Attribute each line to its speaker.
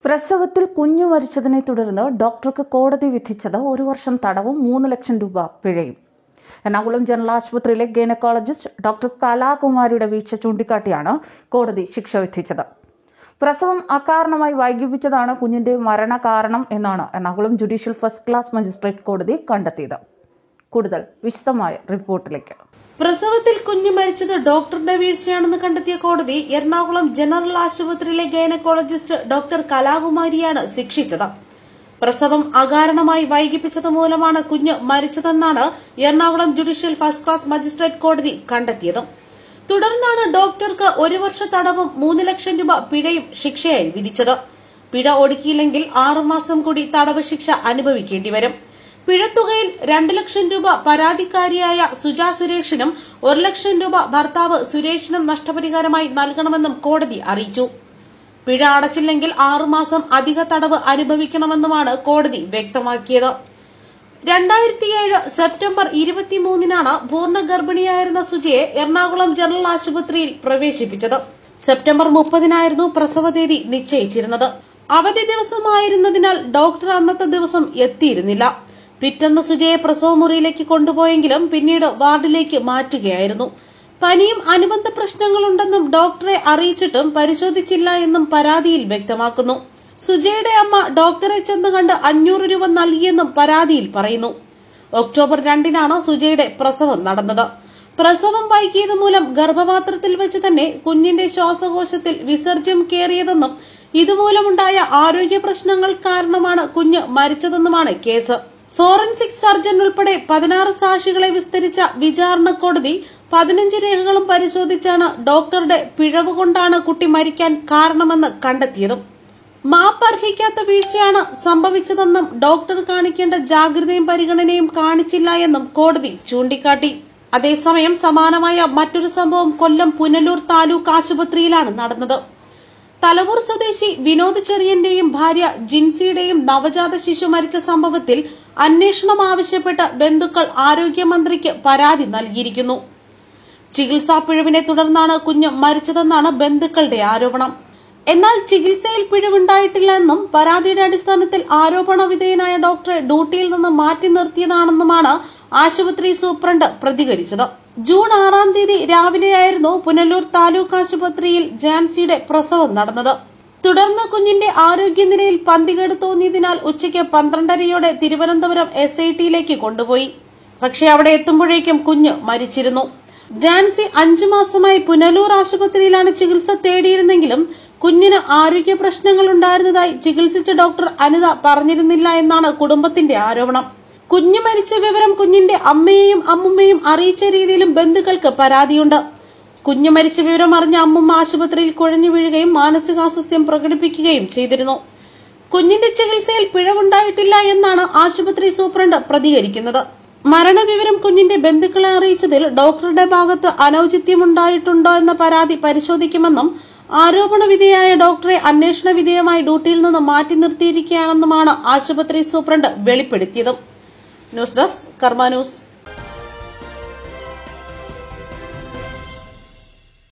Speaker 1: പ്രസവത്തിൽ കുഞ്ഞു മരിച്ചതിനെ തുടർന്ന് ഡോക്ടർക്ക് കോടതി വിധിച്ചത് ഒരു വർഷം തടവും മൂന്ന് ലക്ഷം രൂപ പിഴയും എറണാകുളം ജനറൽ ആശുപത്രിയിലെ ഗൈനക്കോളജിസ്റ്റ് ഡോക്ടർ കലാകുമാരിയുടെ വീഴ്ച ചൂണ്ടിക്കാട്ടിയാണ് കോടതി ശിക്ഷ വിധിച്ചത് പ്രസവം അകാരണമായി വൈകിപ്പിച്ചതാണ് കുഞ്ഞിന്റെ മരണകാരണം എന്നാണ് Ernakulam judicial first class magistrate കോടതി കണ്ടെത്തിയത് കൂടുതൽ വിശദമായ റിപ്പോർട്ടിലേക്ക്
Speaker 2: പ്രസവത്തിൽ കുഞ്ഞ് മരിച്ചത് ഡോക്ടറുടെ വീഴ്ചയാണെന്ന് കണ്ടെത്തിയ കോടതി എറണാകുളം ജനറൽ ആശുപത്രിയിലെ ഗൈനക്കോളജിസ്റ്റ് ഡോക്ടർ കലാകുമാരിയാണ് ശിക്ഷിച്ചത് പ്രസവം അകാരണമായി വൈകിപ്പിച്ചത് മൂലമാണ് കുഞ്ഞ് മരിച്ചതെന്നാണ് Ernakulam judicial first class magistrate കോടതി കണ്ടെത്തിയത് തുടർന്നാണ് ഡോക്ടർക്ക് ഒരു വർഷ തടവും മൂന്ന് ലക്ഷം രൂപ പിഴയും ശിക്ഷയായി വിധിച്ചത് പിഴ ഒടുക്കിയില്ലെങ്കിൽ ആറുമാസം കൂടി തടവ് ശിക്ഷ അനുഭവിക്കേണ്ടി വരും പിഴത്തുകയിൽ രണ്ട് ലക്ഷം രൂപ പരാതിക്കാരിയായ സുജ സുരേഷിനും ഒരു ലക്ഷം രൂപ ഭർത്താവ് സുരേഷിനും നഷ്ടപരിഹാരമായി നൽകണമെന്നും കോടതി അറിയിച്ചു പിഴ അടച്ചില്ലെങ്കിൽ ആറുമാസം അധിക തടവ് അനുഭവിക്കണമെന്നുമാണ് കോടതി വ്യക്തമാക്കിയത് രണ്ടായിരത്തിയേഴ് സെപ്റ്റംബർ ഇരുപത്തിമൂന്നിനാണ് പൂർണ്ണ ഗർഭിണിയായിരുന്ന സുജയെ എറണാകുളം ജനറൽ ആശുപത്രിയിൽ പ്രവേശിപ്പിച്ചത് സെപ്റ്റംബർ മുപ്പതിനായിരുന്നു പ്രസവ തീയതി നിശ്ചയിച്ചിരുന്നത് അവധി ദിവസമായിരുന്നതിനാൽ ഡോക്ടർ അന്നത്തെ ദിവസം എത്തിയിരുന്നില്ല പിറ്റന്ന് സുജയെ പ്രസവമുറിയിലേക്ക് കൊണ്ടുപോയെങ്കിലും പിന്നീട് വാർഡിലേക്ക് മാറ്റുകയായിരുന്നു പനിയും അനുബന്ധ പ്രശ്നങ്ങളുണ്ടെന്നും ഡോക്ടറെ അറിയിച്ചിട്ടും പരിശോധിച്ചില്ല എന്നും പരാതിയിൽ വ്യക്തമാക്കുന്നു സുജയുടെ അമ്മ ഡോക്ടറെ ചെന്ന് കണ്ട് അഞ്ഞൂറ് രൂപ നൽകിയെന്നും പരാതിയിൽ പറയുന്നു ഒക്ടോബർ രണ്ടിനാണ് സുജയുടെ പ്രസവം നടന്നത് പ്രസവം വൈകിയത് മൂലം ഗർഭപാത്രത്തിൽ വെച്ച് തന്നെ കുഞ്ഞിന്റെ ശ്വാസകോശത്തിൽ വിസർജ്യം കയറിയതെന്നും ഇതുമൂലമുണ്ടായ ആരോഗ്യ പ്രശ്നങ്ങൾ കാരണമാണ് കുഞ്ഞ് മരിച്ചതെന്നുമാണ് കേസ് ഫോറൻസിക് സർജൻ ഉൾപ്പെടെ പതിനാറ് സാക്ഷികളെ വിസ്തരിച്ച വിചാരണ കോടതി പതിനഞ്ച് രേഖകളും പരിശോധിച്ചാണ് ഡോക്ടറുടെ പിഴവ് കൊണ്ടാണ് കുട്ടി മരിക്കാൻ കാരണമെന്ന് കണ്ടെത്തിയതും മാപ്പ് അർഹിക്കാത്ത വീഴ്ചയാണ് സംഭവിച്ചതെന്നും ഡോക്ടർ കാണിക്കേണ്ട ജാഗ്രതയും പരിഗണനയും കാണിച്ചില്ല എന്നും കോടതി ചൂണ്ടിക്കാട്ടി അതേസമയം സമാനമായ മറ്റൊരു സംഭവം കൊല്ലം പുനലൂർ താലൂക്ക് ആശുപത്രിയിലാണ് നടന്നത് തലവൂർ സ്വദേശി വിനോദ് ചെറിയന്റെയും ഭാര്യ ജിൻസിയുടെയും നവജാത ശിശു മരിച്ച സംഭവത്തിൽ അന്വേഷണം ആവശ്യപ്പെട്ട് ബന്ധുക്കൾ ആരോഗ്യമന്ത്രിക്ക് പരാതി നൽകിയിരിക്കുന്നു ചികിത്സാ പിഴവിനെ തുടർന്നാണ് കുഞ്ഞ് മരിച്ചതെന്നാണ് ബന്ധുക്കളുടെ ആരോപണം എന്നാൽ ചികിത്സയിൽ പിഴവുണ്ടായിട്ടില്ലെന്നും പരാതിയുടെ അടിസ്ഥാനത്തിൽ ആരോപണ വിധേയനായ ഡോക്ടറെ ഡ്യൂട്ടിയിൽ നിന്ന് മാറ്റി നിർത്തിയതാണെന്നുമാണ് ആശുപത്രി സൂപ്രണ്ട് പ്രതികരിച്ചത് ജൂൺ ആറാം തീയതി രാവിലെയായിരുന്നു പുനലൂർ താലൂക്ക് ആശുപത്രിയിൽ ജാൻസിയുടെ പ്രസവം നടന്നത് തുടർന്ന് കുഞ്ഞിന്റെ ആരോഗ്യനിലയിൽ പന്തികേട് തോന്നിയതിനാൽ ഉച്ചയ്ക്ക് പന്ത്രണ്ടരയോടെ തിരുവനന്തപുരം എസ് ഐ ടിയിലേക്ക് കൊണ്ടുപോയി പക്ഷേ അവിടെ എത്തുമ്പോഴേക്കും കുഞ്ഞ് മരിച്ചിരുന്നു ജാൻസി അഞ്ചു മാസമായി പുനലൂർ ആശുപത്രിയിലാണ് ചികിത്സ തേടിയിരുന്നെങ്കിലും കുഞ്ഞിന് ആരോഗ്യ പ്രശ്നങ്ങൾ ഉണ്ടായിരുന്നതായി ചികിത്സിച്ച ഡോക്ടർ അനിത പറഞ്ഞിരുന്നില്ല എന്നാണ് കുടുംബത്തിന്റെ ആരോപണം കുഞ്ഞ് മരിച്ച വിവരം കുഞ്ഞിന്റെ അമ്മയെയും അമ്മുമ്മയും അറിയിച്ച രീതിയിലും ബന്ധുക്കൾക്ക് പരാതിയുണ്ട് കുഞ്ഞ് മരിച്ച വിവരം അറിഞ്ഞ അമ്മുമ്മ ആശുപത്രിയിൽ കുഴഞ്ഞു വീഴുകയും മാനസികാസ്വസ്ഥ്യം പ്രകടിപ്പിക്കുകയും ചെയ്തിരുന്നു കുഞ്ഞിന്റെ ചികിത്സയിൽ പിഴവുണ്ടായിട്ടില്ല എന്നാണ് ആശുപത്രി സൂപ്രണ്ട് പ്രതികരിക്കുന്നത് മരണവിവരം കുഞ്ഞിന്റെ ബന്ധുക്കളെ അറിയിച്ചതിൽ ഡോക്ടറുടെ ഭാഗത്ത് അനൌചിത്യമുണ്ടായിട്ടുണ്ടോ എന്ന പരാതി പരിശോധിക്കുമെന്നും ആരോപണ വിധേയായ ഡോക്ടറെ അന്വേഷണ വിധേയമായി ഡ്യൂട്ടിയിൽ നിന്ന് മാറ്റി നിർത്തിയിരിക്കുകയാണെന്നുമാണ് ആശുപത്രി സൂപ്രണ്ട് വെളിപ്പെടുത്തിയത് ന്യൂസ് ഡെസ്ക് കർമ്മ ന്യൂസ്